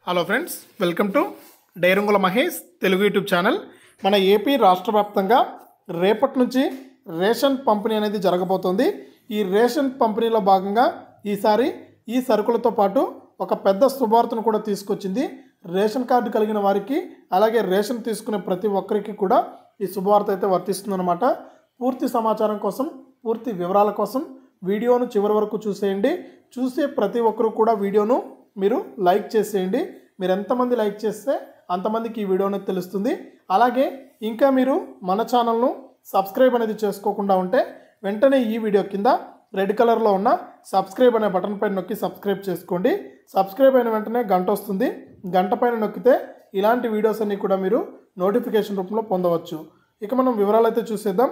hello friends welcome to డైరంగుల Mahesh Telugu YouTube channel మన AP రాష్ట్ర వ్యాప్తంగా రేపటి నుంచి రేషన్ పంపిణీ అనేది జరగబోతోంది ఈ రేషన్ పంపిణీలో భాగంగా ఈసారి ఈ సరుకులతో పాటు ఒక పెద్ద శుభార్తను కూడా తీసుకొచ్చింది రేషన్ కార్డు కలిగిన వారికి అలాగే రేషన్ తీసుకునే ప్రతి ఒక్కరికి కూడా ఈ శుభవార్త అయితే వర్తిస్తుందన్నమాట పూర్తి సమాచారం కోసం పూర్తి వివరాల కోసం వీడియోను చివరి వరకు చూసేయండి చూసే ప్రతి ఒక్కరు కూడా వీడియోను మీరు లైక్ చేసేయండి మీరు ఎంతమంది లైక్ చేస్తే అంతమందికి ఈ వీడియో అనేది తెలుస్తుంది అలాగే ఇంకా మీరు మన ఛానల్ను సబ్స్క్రైబ్ అనేది చేసుకోకుండా ఉంటే వెంటనే ఈ వీడియో కింద రెడ్ కలర్లో ఉన్న సబ్స్క్రైబ్ అనే బటన్ పైన నొక్కి సబ్స్క్రైబ్ చేసుకోండి సబ్స్క్రైబ్ అయిన వెంటనే గంట వస్తుంది గంట పైన నొక్కితే ఇలాంటి వీడియోస్ అన్ని కూడా మీరు నోటిఫికేషన్ రూపంలో పొందవచ్చు ఇక మనం వివరాలు అయితే చూసేద్దాం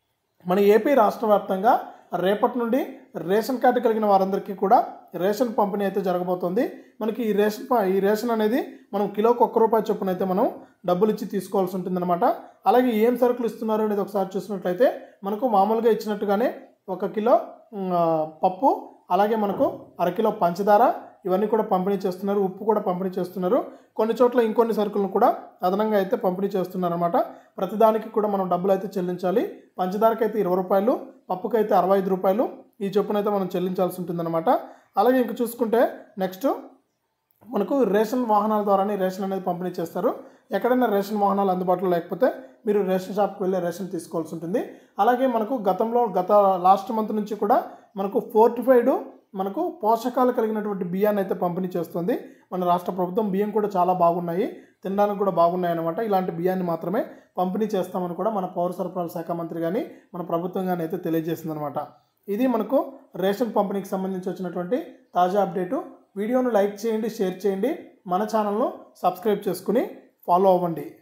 మన ఏపీ రాష్ట్ర వ్యాప్తంగా రేపటి నుండి రేషన్ కార్డు కలిగిన వారందరికీ కూడా రేషన్ పంపిణీ అయితే జరగబోతోంది మనకి ఈ రేషన్ ప- ఈ రేషన్ అనేది మనం కిలోకి ఒక్క రూపాయి చొప్పున అయితే మనం డబ్బులు ఇచ్చి తీసుకోవాల్సి ఉంటుందన్నమాట అలాగే ఏం సరుకులు ఇస్తున్నారు అనేది ఒకసారి చూసినట్లయితే మనకు మామూలుగా ఇచ్చినట్టుగానే ఒక కిలో ఉమ్, ఆ, పప్పు అలాగే మనకు అరకిలో పంచదార ఇవన్నీ కూడా పంపిణీ చేస్తున్నారు ఉప్పు కూడా పంపిణీ చేస్తున్నారు కొన్ని చోట్ల ఇంకొన్ని సరుకులను కూడా అదనంగా అయితే పంపిణీ చేస్తున్నారు అనమాట ప్రతిదానికి కూడా మనం డబ్బులు అయితే చెల్లించాలి పంచదారకి అయితే ఇరవై రూపాయలు పప్పుకి అయితే అరవై ఐదు రూపాయలు ఈ చొప్పున అయితే మనం చెల్లించాల్సి ఉంటుందన్నమాట అలాగే ఇంక చూసుకుంటే నెక్స్ట్ మనకు రేషన్ వాహనాల ద్వారానే రేషన్ అనేది పంపిణీ చేస్తారు ఎక్కడైనా రేషన్ వాహనాలు అందుబాటులో లేకపోతే మీరు రేషన్ షాప్కి వెళ్ళి రేషన్ తీసుకోవాల్సి ఉంటుంది అలాగే మనకు గతంలో గత లాస్ట్ మంత్ నుంచి కూడా మనకు ఫోర్టిఫైడ్ మనకు పోషకాలు కలిగినటువంటి బియ్యాన్ని అయితే పంపిణీ చేస్తుంది మన రాష్ట్ర ప్రభుత్వం బియ్యం కూడా చాలా బాగున్నాయి తినడానికి కూడా బాగున్నాయి అనమాట ఇలాంటి బియ్యాన్ని మాత్రమే పంపిణీ చేస్తామని కూడా మన పౌర సరఫరాల శాఖ మంత్రి కానీ మన ప్రభుత్వం కానీ అయితే తెలియజేసిందనమాట ఇది మనకు రేషన్ పంపిణీకి సంబంధించి వచ్చినటువంటి తాజా అప్డేటు వీడియోను లైక్ చేయండి షేర్ చేయండి మన ఛానల్ను సబ్స్క్రైబ్ చేసుకుని ఫాలో అవ్వండి